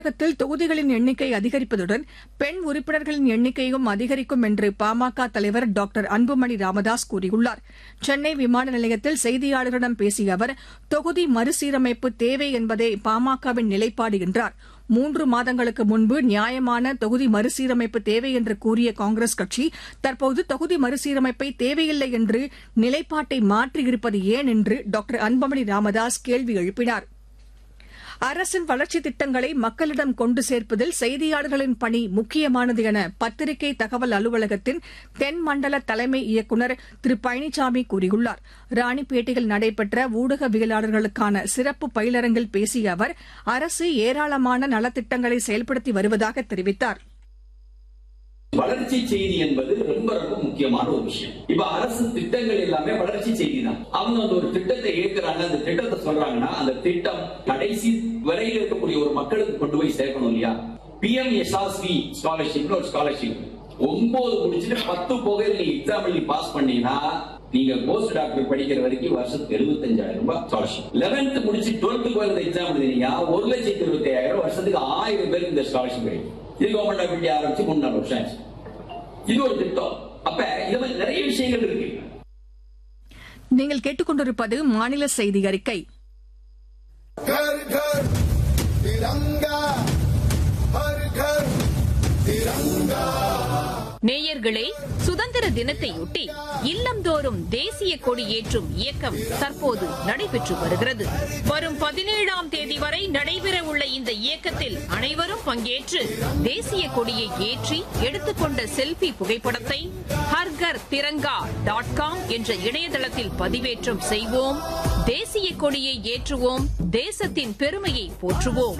தமிழகத்தில் தொகுதிகளின் எண்ணிக்கை அதிகரிப்பதுடன் பெண் உறுப்பினர்களின் எண்ணிக்கையும் அதிகரிக்கும் என்று பாமக தலைவர் டாக்டர் அன்புமணி ராமதாஸ் கூறியுள்ளார் சென்னை விமான நிலையத்தில் செய்தியாளர்களிடம் பேசிய அவர் தொகுதி மறுசீரமைப்பு தேவை என்பதே பாமகவின் நிலைப்பாடு என்றார் மூன்று மாதங்களுக்கு முன்பு நியாயமான தொகுதி மறுசீரமைப்பு தேவை என்று கூறிய காங்கிரஸ் கட்சி தற்போது தொகுதி மறுசீரமைப்பை தேவையில்லை என்று நிலைப்பாட்டை மாற்றியிருப்பது ஏன் என்று டாக்டர் அன்புமணி ராமதாஸ் கேள்வி எழுப்பினார் அரசின் வளர்ச்சித் திட்டங்களை மக்களிடம் கொண்டு சேர்ப்பதில் செய்தியாளர்களின் பணி முக்கியமானது என பத்திரிகை தகவல் அலுவலகத்தின் தென் மண்டல தலைமை இயக்குநர் திரு பழனிசாமி கூறியுள்ளார் ராணிப்பேட்டையில் நடைபெற்ற ஊடகவியலாளர்களுக்கான சிறப்பு பயிலரங்கில் பேசிய அவர் அரசு ஏராளமான நலத்திட்டங்களை செயல்படுத்தி வருவதாக தெரிவித்தார் வளர்ச்சி செய்தி என்பது ரொம்ப ரொம்ப முக்கியமான ஒரு விஷயம் இப்ப அரசு திட்டங்கள் எல்லாமே வளர்ச்சி செய்தி தான் அவங்க வந்து ஒரு திட்டத்தை ஏற்கிறாங்க அந்த திட்டத்தை சொல்றாங்கன்னா அந்த திட்டம் கடைசி வரையில் இருக்கக்கூடிய ஒரு மக்களுக்கு கொண்டு போய் சேர்க்கணும் இல்லையா பிஎம் எஸ்ஆர்சி ஸ்காலர்ஷிப்னு ஒரு ஸ்காலர்ஷிப் ஒன்பது முடிச்சுட்டு பத்து போக நீங்க எக்ஸாம் எழுதி பாஸ் பண்ணீங்கன்னா நீங்க போஸ்ட் டாக்டர் படிக்கிற வரைக்கும் வருஷத்துக்கு எழுபத்தஞ்சாயிரம் ரூபாய் ஸ்காலர்ஷிப் லெவன்த் முடிச்சு டுவெல்த் போய் எக்ஸாம் எழுதினீங்க ஒரு லட்சத்தி இருபத்தி ஐயாயிரம் வருஷத்துக்கு ஆயிரம் பேருக்கு இந்த ஸ்காலர்ஷிப் கிடைக்கும் இது கவர்மெண்ட் ஆஃப் இந்தியா ஆரம்பிச்சு மூணு நாலு வருஷம் ஆச்சு இது ஒரு திட்டம் அப்ப இது மாதிரி நிறைய விஷயங்கள் இருக்கு நீங்கள் கேட்டுக்கொண்டிருப்பது மாநில செய்தி அறிக்கை घर घर तिरंगा हर घर तिरंगा நேயர்களே சுதந்திர தினத்தையொட்டி இல்லந்தோறும் தேசிய கொடி ஏற்றும் இயக்கம் தற்போது நடைபெற்று வருகிறது வரும் பதினேழாம் தேதி வரை நடைபெற உள்ள இந்த இயக்கத்தில் அனைவரும் பங்கேற்று தேசிய கொடியை ஏற்றி எடுத்துக்கொண்ட செல்பி புகைப்படத்தை ஹர்கர் திரங்கா டாட் காம் என்ற இணையதளத்தில் பதிவேற்றம் செய்வோம் தேசிய கொடியை ஏற்றுவோம் தேசத்தின் பெருமையை போற்றுவோம்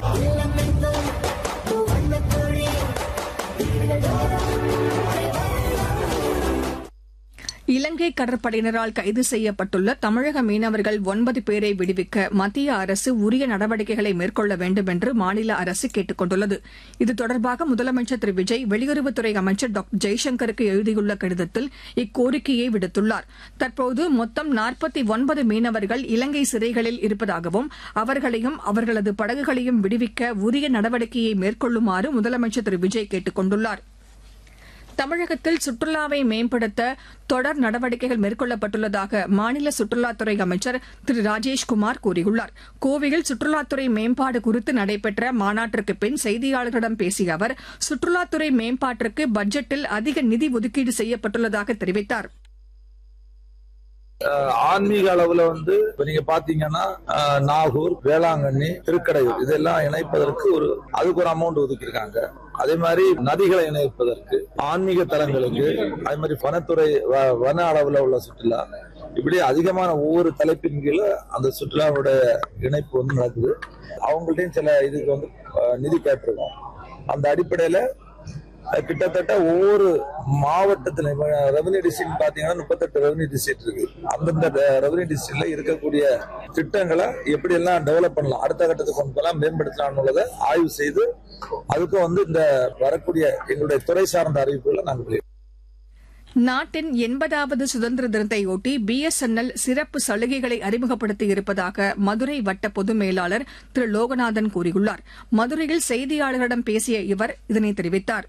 இலங்கை கடற்படையினரால் கைது செய்யப்பட்டுள்ள தமிழக மீனவர்கள் ஒன்பது பேரை விடுவிக்க மத்திய அரசு உரிய நடவடிக்கைகளை மேற்கொள்ள வேண்டும் என்று மாநில அரசு கேட்டுக் கொண்டுள்ளது இது தொடர்பாக முதலமைச்சர் திரு விஜய் வெளியுறவுத்துறை அமைச்சர் டாக்டர் ஜெய்சங்கருக்கு எழுதியுள்ள கடிதத்தில் இக்கோரிக்கையை விடுத்துள்ளார் தற்போது மொத்தம் நாற்பத்தி ஒன்பது மீனவர்கள் இலங்கை சிறைகளில் இருப்பதாகவும் அவர்களையும் அவர்களது படகுகளையும் விடுவிக்க உரிய நடவடிக்கையை மேற்கொள்ளுமாறு முதலமைச்சர் திரு விஜய் கேட்டுக் கொண்டுள்ளாா் தமிழகத்தில் சுற்றுலாவை மேம்படுத்த தொடர் நடவடிக்கைகள் மேற்கொள்ளப்பட்டுள்ளதாக மாநில சுற்றுலாத்துறை அமைச்சர் திரு ராஜேஷ்குமார் கூறியுள்ளார் கோவையில் சுற்றுலாத்துறை மேம்பாடு குறித்து நடைபெற்ற மாநாட்டிற்கு பின் செய்தியாளர்களிடம் பேசிய அவர் சுற்றுலாத்துறை மேம்பாட்டிற்கு பட்ஜெட்டில் அதிக நிதி ஒதுக்கீடு செய்யப்பட்டுள்ளதாக தெரிவித்தார் அஹ் ஆன்மீக அளவுல வந்து இப்ப நீங்க பாத்தீங்கன்னா அஹ் நாகூர் வேளாங்கண்ணி திருக்கடையூர் இதெல்லாம் இணைப்பதற்கு ஒரு அதுக்கு ஒரு அமௌண்ட் ஒதுக்கியிருக்காங்க அதே மாதிரி நதிகளை இணைப்பதற்கு ஆன்மீக தலங்களுக்கு அதே மாதிரி வனத்துறை வ- வன அளவுல உள்ள சுற்றுலா இப்படி அதிகமான ஒவ்வொரு தலைப்பின் கீழே அந்த சுற்றுலாவோட இணைப்பு வந்து நடக்குது அவங்கள்ட்டையும் சில இதுக்கு வந்து அஹ், நிதி கேட்டிருக்கோம் அந்த அடிப்படையில அஹ் கிட்டத்தட்ட ஒவ்வொரு மாவட்டத்துல ரெவன்யூ டிஸ்ட்ரிக்ட் பாத்தீங்கன்னா முப்பத்தெட்டு ரெவன்யூ டிஸ்ட்ரிக்ட் இருக்கு அந்தந்த ரெவன்யூ டிஸ்ட்ரிக்ட்ல இருக்கக்கூடிய திட்டங்களை எப்படி எல்லாம் டெவலப் பண்ணலாம் அடுத்த கட்டத்துக்கு கொண்டு போகலாம் மேம்படுத்தலாம் உள்ளதை ஆய்வு செய்து அதுக்கும் வந்து இந்த வரக்கூடிய எங்களுடைய துறை சார்ந்த அறிவிப்புகளை நாங்கள் வெளியிடுவோம். நாட்டின் எண்பதாவது சுதந்திர தினத்தையொட்டி பிஎஸ்என்எல் சிறப்பு சலுகைகளை அறிமுகப்படுத்தி இருப்பதாக மதுரை வட்ட பொது மேலாளர் திரு லோகநாதன் கூறியுள்ளார் மதுரையில் செய்தியாளர்களிடம் பேசிய இவர் இதனை தெரிவித்தார்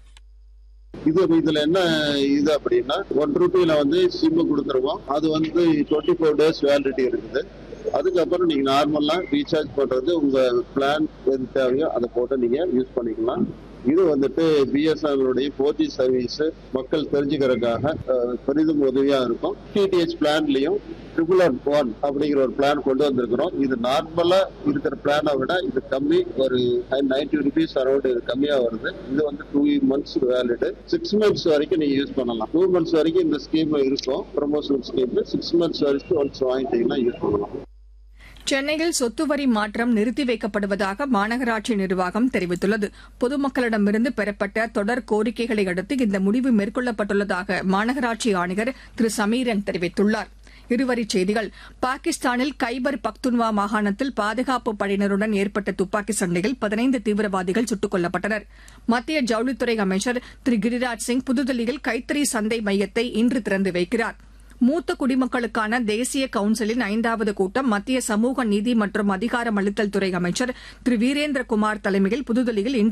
இது இதுல என்ன இது அப்படின்னா ஒன் ருபியில வந்து சிம் கொடுத்துருவோம் அது வந்து டுவெண்ட்டி ஃபோர் டேஸ் வேலிடிட்டி இருக்குது அதுக்கப்புறம் நீங்க நார்மலா ரீசார்ஜ் பண்றது உங்க பிளான் எது தேவையோ அதை போட்டு நீங்க யூஸ் பண்ணிக்கலாம் இது வந்துட்டு பிஎஸ்என்எலுடைய ஃபோர் ஜி சர்வீஸ் மக்கள் தெரிஞ்சுக்கிறதுக்காக அஹ், பெரிதும் உதவியா இருக்கும் டிடிஹெச் பிளான்லயும் ட்ரிபிள் ஒன் ஒன் அப்படிங்கிற ஒரு பிளான் கொண்டு வந்திருக்கிறோம் இது நார்மலா இருக்கிற பிளானை விட இது கம்மி ஒரு நைன்டி ருபீஸ் அரௌண்ட் இது கம்மியா வருது இது வந்து two months valid six months வரைக்கும் நீங்க யூஸ் பண்ணலாம் டூ மந்த்ஸ் வரைக்கும் இந்த ஸ்கீம் இருக்கும் ப்ரொமோஷனல் ஸ்கீம் சிக்ஸ் மந்த்ஸ் வரைக்கும் ஒன்ஸ் வாங்கிட்டீங்கன்னா யூஸ் பண்ணலாம் சென்னையில் சொத்து வரி மாற்றம் நிறுத்தி வைக்கப்படுவதாக மாநகராட்சி நிர்வாகம் தெரிவித்துள்ளது பொதுமக்களிடமிருந்து பெறப்பட்ட தொடர் கோரிக்கைகளை அடுத்து இந்த முடிவு மேற்கொள்ளப்பட்டுள்ளதாக மாநகராட்சி ஆணையர் திரு சமீரன் தெரிவித்துள்ளார் இருவரிச் செய்திகள் பாகிஸ்தானில் கைபர் பக்துன்வா மாகாணத்தில் பாதுகாப்பு படையினருடன் ஏற்பட்ட துப்பாக்கி சண்டையில் பதினைந்து தீவிரவாதிகள் சுட்டுக் கொல்லப்பட்டனர் மத்திய ஜவுளித்துறை அமைச்சர் திரு கிரிராஜ் சிங் புதுதில்லியில் கைத்தறி சந்தை மையத்தை இன்று திறந்து வைக்கிறார் மூத்த குடிமக்களுக்கான தேசிய கவுன்சிலின் ஐந்தாவது கூட்டம் மத்திய சமூக நீதி மற்றும் அதிகாரமளித்தல் துறை அமைச்சர் திரு வீரேந்திர குமார் தலைமையில் புதுதில்லியில் இன்று